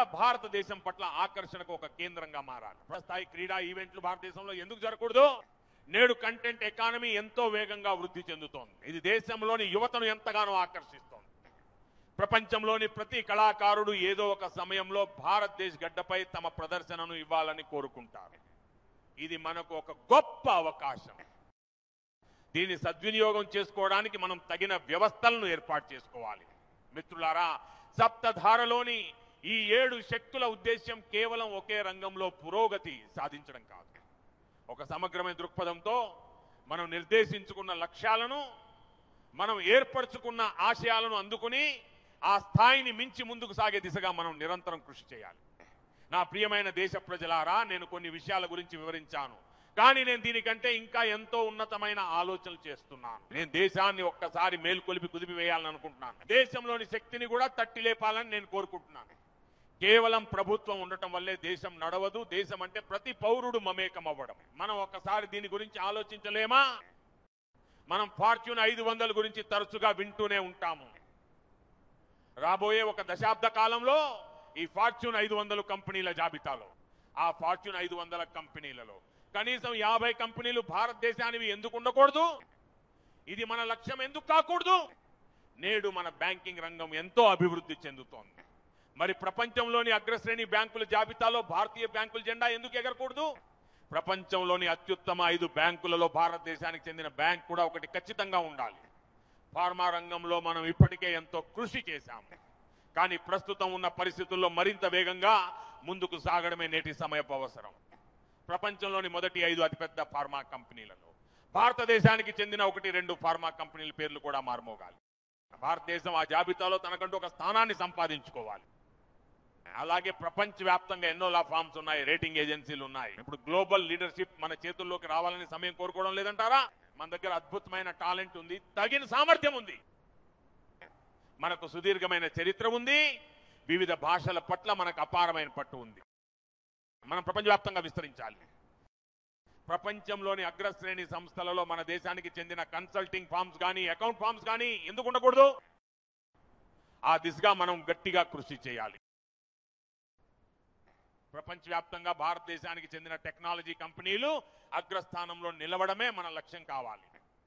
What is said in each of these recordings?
కూడా భారతదేశం పట్ల ఆకర్షణకు ఒక కేంద్రంగా మారాలి స్థాయి క్రీడా ఈవెంట్లు భారతదేశంలో ఎందుకు జరగకూడదు నేడు కంటెంట్ ఎకానమీ ఎంతో వేగంగా వృద్ధి చెందుతోంది ఇది దేశంలోని యువతను ఎంతగానో ఆకర్షిస్తోంది ప్రపంచంలోని ప్రతి కళాకారుడు ఏదో ఒక సమయంలో భారతదేశ గడ్డపై తమ ప్రదర్శనను ఇవ్వాలని కోరుకుంటారు ఇది మనకు ఒక గొప్ప అవకాశం దీన్ని సద్వినియోగం చేసుకోవడానికి మనం తగిన వ్యవస్థలను ఏర్పాటు చేసుకోవాలి మిత్రులారా సప్తధారలోని ఈ ఏడు శక్తుల ఉద్దేశ్యం కేవలం ఒకే రంగంలో పురోగతి సాధించడం కాదు ఒక సమగ్రమైన దృక్పథంతో మనం నిర్దేశించుకున్న లక్ష్యాలను మనం ఏర్పరచుకున్న ఆశయాలను అందుకుని ఆ స్థాయిని మించి ముందుకు సాగే దిశగా మనం నిరంతరం కృషి చేయాలి నా ప్రియమైన దేశ ప్రజలారా నేను కొన్ని విషయాల గురించి వివరించాను కానీ నేను దీనికంటే ఇంకా ఎంతో ఉన్నతమైన ఆలోచనలు చేస్తున్నాను నేను దేశాన్ని ఒక్కసారి మేల్కొలిపి కుదిపి వేయాలని అనుకుంటున్నాను దేశంలోని శక్తిని కూడా తట్టి లేపాలని నేను కోరుకుంటున్నాను కేవలం ప్రభుత్వం ఉండటం వల్లే దేశం నడవదు దేశం అంటే ప్రతి పౌరుడు మమేకం అవ్వడం మనం ఒక్కసారి దీని గురించి ఆలోచించలేమా మనం ఫార్చ్యూన్ ఐదు వందల గురించి తరచుగా వింటూనే ఉంటాము రాబోయే ఒక దశాబ్ద కాలంలో ఈ ఫార్చ్యూన్ ఐదు వందల కంపెనీల జాబితాలో ఆ ఫార్చ్యూన్ ఐదు వందల కంపెనీలలో కనీసం యాభై కంపెనీలు భారతదేశానివి ఎందుకు ఉండకూడదు ఇది మన లక్ష్యం ఎందుకు కాకూడదు నేడు మన బ్యాంకింగ్ రంగం ఎంతో అభివృద్ధి చెందుతోంది మరి ప్రపంచంలోని అగ్రశ్రేణి బ్యాంకుల జాబితాలో భారతీయ బ్యాంకుల జెండా ఎందుకు ఎగరకూడదు ప్రపంచంలోని అత్యుత్తమ ఐదు బ్యాంకులలో భారతదేశానికి చెందిన బ్యాంక్ కూడా ఒకటి ఖచ్చితంగా ఉండాలి ఫార్మా రంగంలో మనం ఇప్పటికే ఎంతో కృషి చేశాము కానీ ప్రస్తుతం ఉన్న పరిస్థితుల్లో మరింత వేగంగా ముందుకు సాగడమే నేటి సమయపు అవసరం ప్రపంచంలోని మొదటి ఐదు అతిపెద్ద ఫార్మా కంపెనీలలో భారతదేశానికి చెందిన ఒకటి రెండు ఫార్మా కంపెనీల పేర్లు కూడా మారుమోగాలి భారతదేశం ఆ జాబితాలో తనకంటూ ఒక స్థానాన్ని సంపాదించుకోవాలి అలాగే ప్రపంచవ్యాప్తంగా ఎన్నో లా ఫార్మ్స్ ఉన్నాయి రేటింగ్ ఏజెన్సీలు ఉన్నాయి ఇప్పుడు గ్లోబల్ లీడర్షిప్ మన చేతుల్లోకి రావాలని సమయం కోరుకోవడం లేదంటారా మన దగ్గర అద్భుతమైన టాలెంట్ ఉంది తగిన సామర్థ్యం ఉంది మనకు సుదీర్ఘమైన చరిత్ర ఉంది వివిధ భాషల పట్ల మనకు అపారమైన పట్టు ఉంది మనం ప్రపంచవ్యాప్తంగా విస్తరించాలి ప్రపంచంలోని అగ్రశ్రేణి సంస్థలలో మన దేశానికి చెందిన కన్సల్టింగ్ ఫార్మ్స్ కానీ అకౌంట్ ఫార్మ్స్ కానీ ఎందుకు ఉండకూడదు ఆ దిశగా మనం గట్టిగా కృషి చేయాలి ప్రపంచవ్యాప్తంగా భారతదేశానికి చెందిన టెక్నాలజీ కంపెనీలు అగ్రస్థానంలో నిలవడమే మన లక్ష్యం కావాలి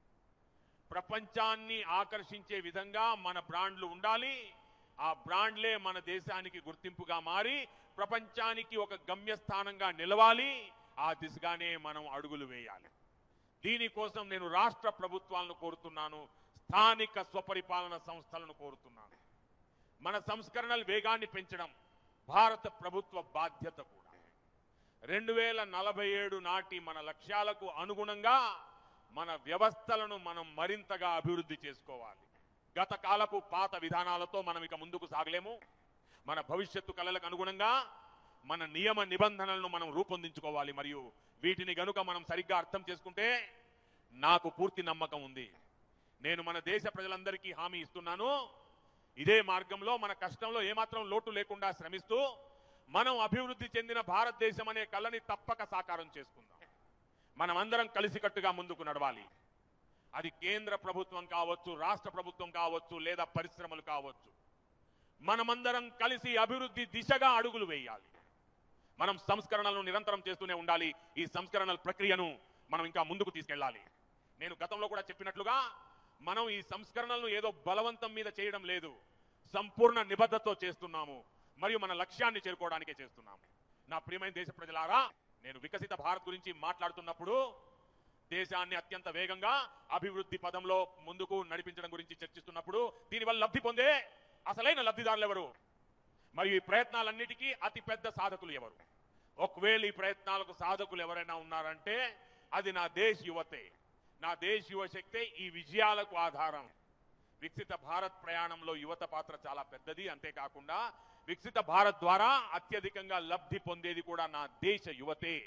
ప్రపంచాన్ని ఆకర్షించే విధంగా మన బ్రాండ్లు ఉండాలి ఆ బ్రాండ్లే మన దేశానికి గుర్తింపుగా మారి ప్రపంచానికి ఒక గమ్యస్థానంగా నిలవాలి ఆ దిశగానే మనం అడుగులు వేయాలి దీనికోసం నేను రాష్ట్ర ప్రభుత్వాలను కోరుతున్నాను స్థానిక స్వపరిపాలన సంస్థలను కోరుతున్నాను మన సంస్కరణల వేగాన్ని పెంచడం భారత ప్రభుత్వ బాధ్యత కూడా రెండు వేల నలభై ఏడు నాటి మన లక్ష్యాలకు అనుగుణంగా మన వ్యవస్థలను మనం మరింతగా అభివృద్ధి చేసుకోవాలి గత కాలపు పాత విధానాలతో మనం ఇక ముందుకు సాగలేము మన భవిష్యత్తు కళలకు అనుగుణంగా మన నియమ నిబంధనలను మనం రూపొందించుకోవాలి మరియు వీటిని గనుక మనం సరిగ్గా అర్థం చేసుకుంటే నాకు పూర్తి నమ్మకం ఉంది నేను మన దేశ ప్రజలందరికీ హామీ ఇస్తున్నాను ఇదే మార్గంలో మన కష్టంలో ఏమాత్రం లోటు లేకుండా శ్రమిస్తూ మనం అభివృద్ధి చెందిన భారతదేశం అనే కళని తప్పక సాకారం చేసుకుందాం మనమందరం కలిసికట్టుగా ముందుకు నడవాలి అది కేంద్ర ప్రభుత్వం కావచ్చు రాష్ట్ర ప్రభుత్వం కావచ్చు లేదా పరిశ్రమలు కావచ్చు మనమందరం కలిసి అభివృద్ధి దిశగా అడుగులు వేయాలి మనం సంస్కరణలను నిరంతరం చేస్తూనే ఉండాలి ఈ సంస్కరణల ప్రక్రియను మనం ఇంకా ముందుకు తీసుకెళ్ళాలి నేను గతంలో కూడా చెప్పినట్లుగా మనం ఈ సంస్కరణలను ఏదో బలవంతం మీద చేయడం లేదు సంపూర్ణ నిబద్ధతతో చేస్తున్నాము మరియు మన లక్ష్యాన్ని చేరుకోవడానికే చేస్తున్నాము నా ప్రియమైన దేశ ప్రజలారా నేను వికసిత భారత్ గురించి మాట్లాడుతున్నప్పుడు దేశాన్ని అత్యంత వేగంగా అభివృద్ధి పదంలో ముందుకు నడిపించడం గురించి చర్చిస్తున్నప్పుడు దీనివల్ల లబ్ధి పొందే అసలైన లబ్ధిదారులు ఎవరు మరియు ఈ ప్రయత్నాలన్నిటికీ అతి పెద్ద సాధకులు ఎవరు ఒకవేళ ఈ ప్రయత్నాలకు సాధకులు ఎవరైనా ఉన్నారంటే అది నా దేశ్ యువతే నా దేశ్ యువ శక్తే ఈ విజయాలకు ఆధారం వికసిత భారత్ ప్రయాణంలో యువత పాత్ర చాలా పెద్దది అంతేకాకుండా వికసిత భారత్ ద్వారా అత్యధికంగా లబ్ధి పొందేది కూడా నా దేశ యువతే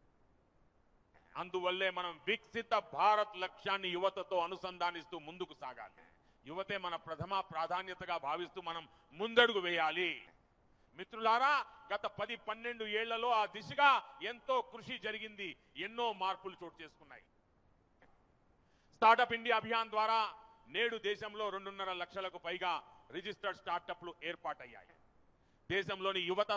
అందువల్లే మనం వికసిత భారత్ లక్ష్యాన్ని యువతతో అనుసంధానిస్తూ ముందుకు సాగాలి యువతే మన ప్రథమ ప్రాధాన్యతగా భావిస్తూ మనం ముందడుగు వేయాలి మిత్రులారా గత పది పన్నెండు ఏళ్లలో ఆ దిశగా ఎంతో కృషి జరిగింది ఎన్నో మార్పులు చోటు చేసుకున్నాయి స్టార్టప్ ఇండియా అభియాన్ ద్వారా నేడు దేశంలో రెండున్నర లక్షలకు పైగా రిజిస్టర్డ్ స్టార్టప్లు ఏర్పాటయ్యాయి దేశంలోని యువత